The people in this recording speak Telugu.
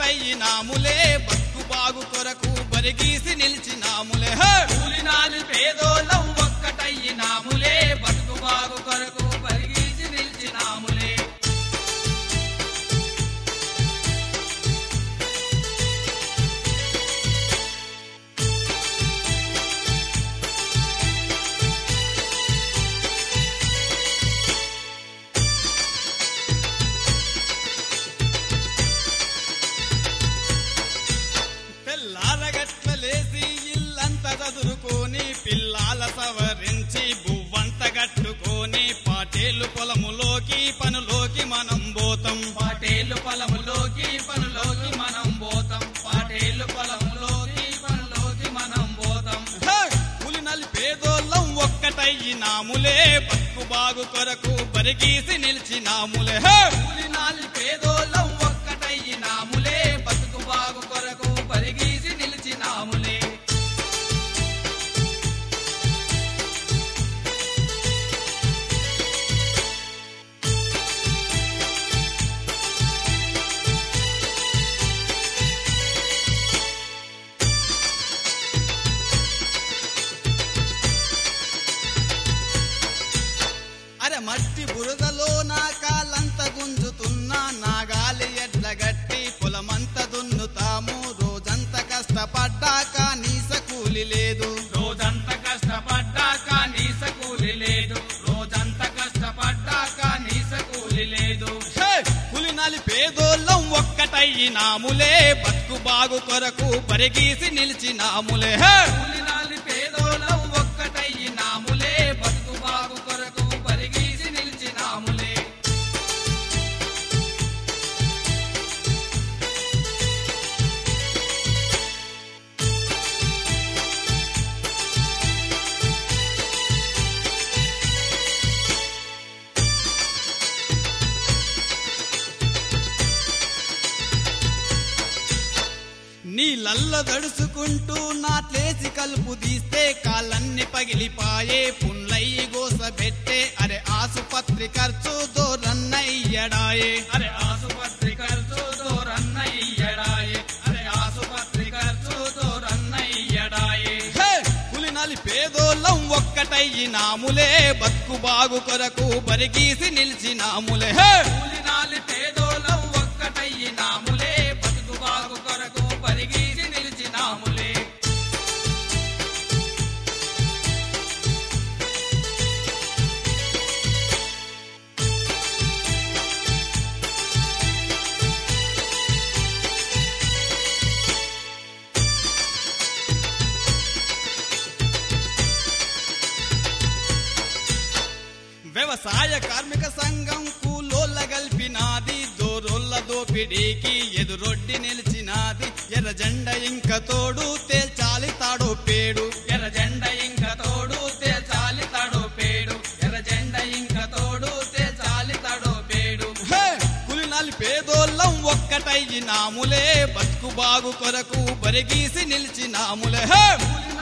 ఒక్కటయ్యినాములే బతుకు బాగు కొరకు బరిగీసి నిలిచినాములే హే! కూలినాలి పేదోళ్ళం ఒక్కటయ్యినాములే బతుకు బాగు కొరకు పరిగీసి నిలిచినాములే తెల్లారగట్ల లేసి ఇల్లంత చదురుకొని పిల్లాల సవరించి బువ్వంత గట్టుకొని పాటేలు పొలములోకి పనులోకి మనం పోతాం పాటేలు పొలములోకి పనులోకి మనం పోతాం పాటేలు పొలములోకి పనులోకి మనం పోతాం హే! పులి నలిపేదోళ్ళం ఒక్కటయ్యినాములే బతుకు బాగు కొరకు బరిగీసి నిలిచినాములే హే! కూలినాలి పేదోళ్ళం ఒక్కటయ్యినాములే బతుకు బాగు కొరకు పరిగీసి నిలిచినాములే అరే మట్టి బురదలో నా కాలంత గుంజుతున్నా నా గాలి ఎడ్ల గట్టి పొలమంత దున్నుతాము రోజంత కష్టపడ్డాక నీస కూలి లేదు రోజంతా కష్టపడ్డాక నీస కూలి లేదు రోజంతా కష్టపడ్డాక నీస కూలి లేదు హే! పులి నలిపేదోళ్ళం ఒక్కటయ్యినాములే బతుకు బాగు కొరకు పరిగీసి నిలిచినాములే హే! కూలినాలి పేదోళ్ళం ఒక్కటయ్యినాములే బతుకు బాగు కొరకు పరిగీసి నిలిచినాములే నీళ్ళల్ల దడుచుకుంటూ నాట్లేసి కలుపు తీస్తే కాళ్ళన్ని పగిలిపాయే పుండ్లయ్యి గోసబెట్టే అరే ఆసుపత్రి ఖర్చు దోరన్నయ్యడాయే అరే ఆసుపత్రి ఖర్చు దూరన్నయ్యడాయే అరే ఆసుపత్రి ఖర్చు దూరన్నయ్యడాయే హే! పులి నలిపేదోళ్ళం ఒక్కటయ్యినాములే బతుకు బాగు కొరకు బరిగీసి నిలిచినాములే హే! కూలినాలి పేదోళ్ళం ఒక్కటయ్యినాములే బతుకు బాగు కొరకు పరిగీసి నిలిచినాములే వ్యవసాయ కార్మిక సంఘం కూలోళ్ళ గల్పినాది దోరోళ్ళ దోపిడీకి ఎదురొడ్డి నిలిచినాది ఎర్ర జెండ ఇంక తోడు తేల్చాలి తాడో పేడు ఎర్ర జెండ ఇంక తోడు తేల్చాలి తడో పేడు ఎర్ర జెండ ఇంక తోడు తేల్చాలి తడో పేడు హే! పులి నలిపేదోళ్ళం ఒక్కటయ్యినాములే బతుకు బాగు కొరకు బరిగీసి నిలిచినాములే హే! కూలినాలి